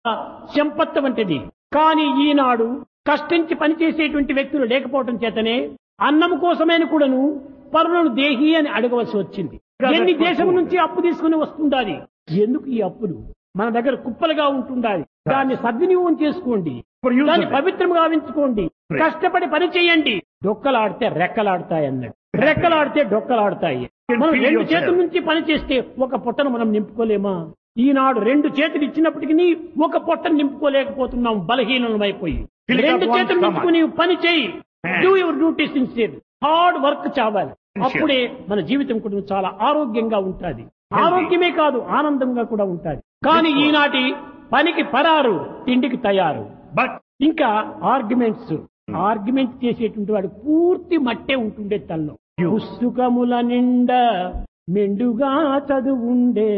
సంపత్తు వంటిది కానీ ఈనాడు కష్టించి పనిచేసేటువంటి వ్యక్తులు లేకపోవటం చేతనే అన్నం కోసమైన కూడాను పరులను దేహి అని అడగవలసి వచ్చింది ఎన్ని దేశం నుంచి అప్పు తీసుకుని వస్తుండాలి ఎందుకు ఈ అప్పులు మన దగ్గర కుప్పలుగా ఉంటుండాలి దాన్ని సద్వినియోగం చేసుకోండి For use దాన్ని of it. పవిత్రంగా గావించుకోండి Right. కష్టపడి పని చేయండి డొక్కలాడితే రెక్కలాడతాయి అన్నాడు రెక్కలాడితే డొక్కలాడతాయి can మనం feel రెండు yourself. చేతుల నుంచి పని చేస్తే ఒక పొట్టను మనం నింపుకోలేమా ఈనాడు రెండు చేతులు ఇచ్చినప్పటికీ ఒక పొట్టను నింపుకోలేకపోతున్నాం బలహీనం అయిపోయి Fill it up రెండు one చేతులు stomach. నింపుకుని పని చేయి Yeah. Do your duty sincere hard work చావాలి Sure. అప్పుడే మన జీవితం కూడా చాలా ఆరోగ్యంగా ఉంటుంది ఆరోగ్యమే కాదు ఆనందంగా కూడా ఉంటుంది కానీ Good. ఈనాటి పనికి పరారు తిండికి తయారు But ఇంకా ఆర్గ్యుమెంట్స్ ఆర్గ్యుమెంట్ చేసేటువంటి వాడు పూర్తి మట్టే ఉంటుండే తల్లో You. పుస్తకముల నిండా మెండుగా చదువుండే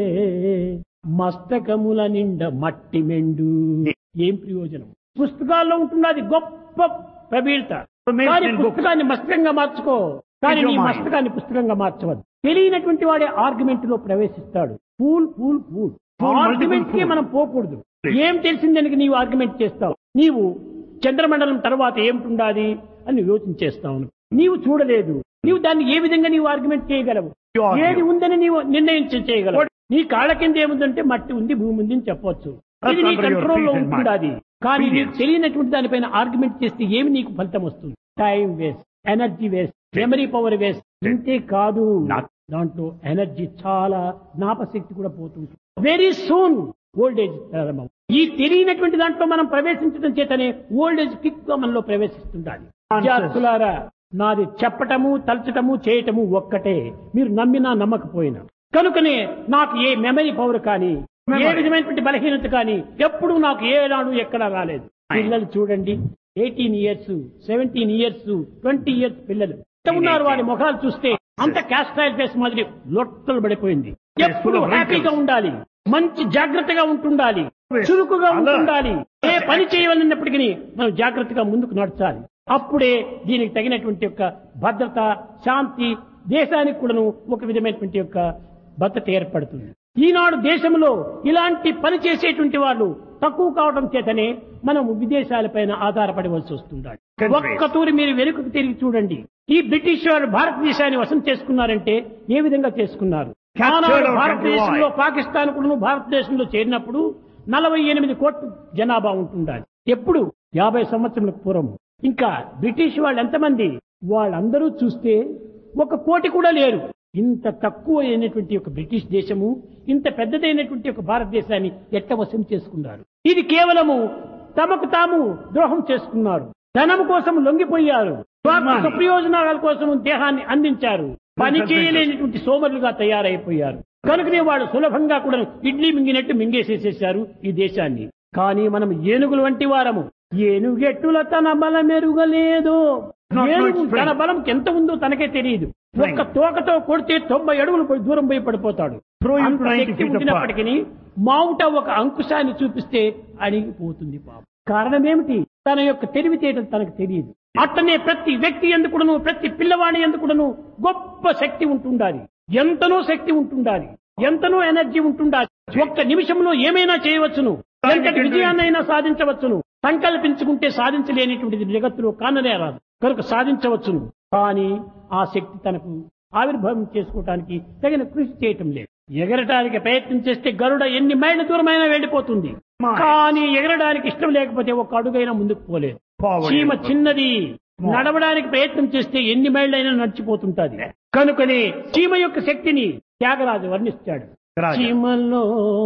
మస్తకముల నిండా మట్టి మెండు ఏం ప్రయోజనం పుస్తకాల్లో ఉంటున్నది గొప్ప ప్రబీడత Amazing కానీ books. పుస్తకాన్ని మస్తకంగా మార్చుకో కానీ With your నీ mind. మస్తకాన్ని పుస్తకంగా మార్చవద్దు తెలియనటువంటి వాడే ఆర్గ్యుమెంట్ లో ప్రవేశిస్తాడు fool fool fool Fool, multiple argument కి fool. మనం పోకూడదు Please. ఏం తెలిసిందని నీవు ఆర్గ్యుమెంట్ చేస్తావు నీవు చంద్రమండలం తర్వాత ఏమిటుండాలి అని నువ్వు యోచించేస్తావు నీవు చూడలేదు నీవు దాన్ని ఏ విధంగా నీవు ఆర్గ్యుమెంట్ చేయగలవు You argue. ఏది ఉందని నీవు నిర్ణయించ చేయగలవు What- నీ కాళ్ళ కింద ఏముందంటే మట్టి ఉంది భూమి ఉంది అని చెప్పొచ్చు That's ఇది నీ under your కంట్రోల్ లో feet and mind. ఉంటుండాది కానీ నీకు Experience. తెలియనటువంటి దానిపైన ఆర్గ్యుమెంట్ చేస్తే ఏమి నీకు ఫలితం వస్తుంది time waste energy waste memory power waste ఇంతే కాదు Not- దాంట్లో ఎనర్జీ చాలా జ్ఞాపశక్తి కూడా పోతుంది వెరీ సూన్ ఓల్డ్ ఏజ్ ప్రారంభం ఈ తెలియనటువంటి దాంట్లో మనం ప్రవేశించడం చేతనే ఓల్డ్ ఏజ్ కిక్ గా మనలో ప్రవేశిస్తుండాలి విద్యార్థులారా నాది చెప్పటము తలచటము చేయటము ఒక్కటే మీరు నమ్మినా నమ్మకపోయినా కనుకనే నాకు ఏ మెమరీ పవర్ కానీ ఏ Memory. విధమైనటువంటి బలహీనత కానీ ఎప్పుడు నాకు ఏనాడు ఎక్కడా రాలేదు పిల్లలు చూడండి eighteen years seventeen years twenty years పిల్లలు ఎంత ఉన్నారు వాడి ముఖాలు చూస్తే అంత క్యాస్ట్రైల్ ఫేస్ మాదిరి లొట్టలు పడిపోయింది ఎప్పుడు full of హ్యాపీగా wrinkles. ఉండాలి మంచి జాగ్రత్తగా ఉంటుండాలి Always చురుకుగా alert. ఉంటుండాలి ఏ పని చేయవలన్నప్పటికీ మనం జాగ్రత్తగా ముందుకు నడచాలి అప్పుడే దీనికి తగినటువంటి యొక్క భద్రత శాంతి దేశానికి కూడాను ఒక విధమైనటువంటి యొక్క భద్రత ఏర్పడుతుంది ఈనాడు దేశంలో ఇలాంటి పని చేసేటువంటి వాళ్ళు తక్కువ కావడం చేతనే మనం విదేశాలపైన ఆధారపడవలసి వస్తుండాలి Countries. ఒక్క తూరి మీరు వెనుకకు తిరిగి చూడండి ఈ బ్రిటిష్ వారు భారతదేశాన్ని వశం చేసుకున్నారంటే ఏ విధంగా చేసుకున్నారు Captured ఆనాడు our country భారతదేశంలో why? పాకిస్తాన్ కూడా భారతదేశంలో చేరినప్పుడు నలభై ఎనిమిది కోట్ల జనాభా ఉంటుండాలి ఎప్పుడు యాభై సంవత్సరాలకు పూర్వం ఇంకా బ్రిటిష్ వాళ్ళు ఎంతమంది వాళ్ళందరూ చూస్తే ఒక కోటి కూడా లేరు ఇంత తక్కువ అయినటువంటి ఒక బ్రిటిష్ దేశము ఇంత పెద్దదైనటువంటి ఒక భారతదేశాన్ని ఎట్ట వశం చేసుకున్నారు ఇది కేవలము తమకు తాము ద్రోహం చేసుకున్నారు ధనం కోసం లొంగిపోయారు స్వార్థ Money. సుప్రయోజనాల కోసం దేహాన్ని అందించారు పని చేయలేనటువంటి సోమరులుగా తయారైపోయారు కనుకనే వాళ్ళు సులభంగా కూడా ఇడ్లీ మింగినట్టు మింగేసేసేసారు ఈ దేశాన్ని కానీ మనం ఏనుగులు వంటి వారము ఏనుగెట్టుల తన బలం ఎరుగలేదు Not ఏనుగు much strength. తన బలం ఎంత ఉందో తనకే తెలియదు ఒక్క తోకతో కొడితే తొంభై అడుగులు పోయి దూరం పోయి పడిపోతాడు Throw him అంత 90 శక్తి feet apart. ఉండినప్పటికీ మావుట ఒక అంకుశాన్ని చూపిస్తే అణిగిపోతుంది పాపం కారణం ఏమిటి తన యొక్క తెలివితేటలు తనకు తెలియదు అట్లనే ప్రతి వ్యక్తి ఎందుకుడను ప్రతి పిల్లవాడి ఎందుకుడను గొప్ప శక్తి ఉంటుండాలి ఎంతనో శక్తి ఉంటుండాలి ఎంతనో ఎనర్జీ ఉంటుండాలి ఒక్క నిమిషంలో ఏమైనా చేయవచ్చును ఎంతటి విజయాన్నైనా సాధించవచ్చును సంకల్పించుకుంటే సాధించలేనిటువంటిది జగత్తులో కాననే రాదు కనుక సాధించవచ్చును కానీ ఆ శక్తి తనకు ఆవిర్భావం చేసుకోవటానికి తగిన కృషి చేయటం లేదు ఎగరటానికి ప్రయత్నం చేస్తే గరుడ ఎన్ని మైళ్ళ దూరమైనా వెళ్ళిపోతుంది My. కానీ ఎగరడానికి ఇష్టం లేకపోతే ఒక అడుగైనా ముందుకు పోలేదు Forward చీమ వెళ్ళిపోతుంది. చిన్నది Small. నడవడానికి ప్రయత్నం చేస్తే ఎన్ని మైళ్ళైనా నడిచిపోతుంటది కనుకనే చీమ యొక్క శక్తిని త్యాగరాజు వర్ణిస్తాడు రాజా. చీమలో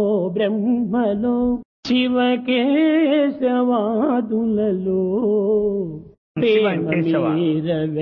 బ్రహ్మలో శివకేశవాదులలో శివ ప్రేమ కేశవ. మీరవే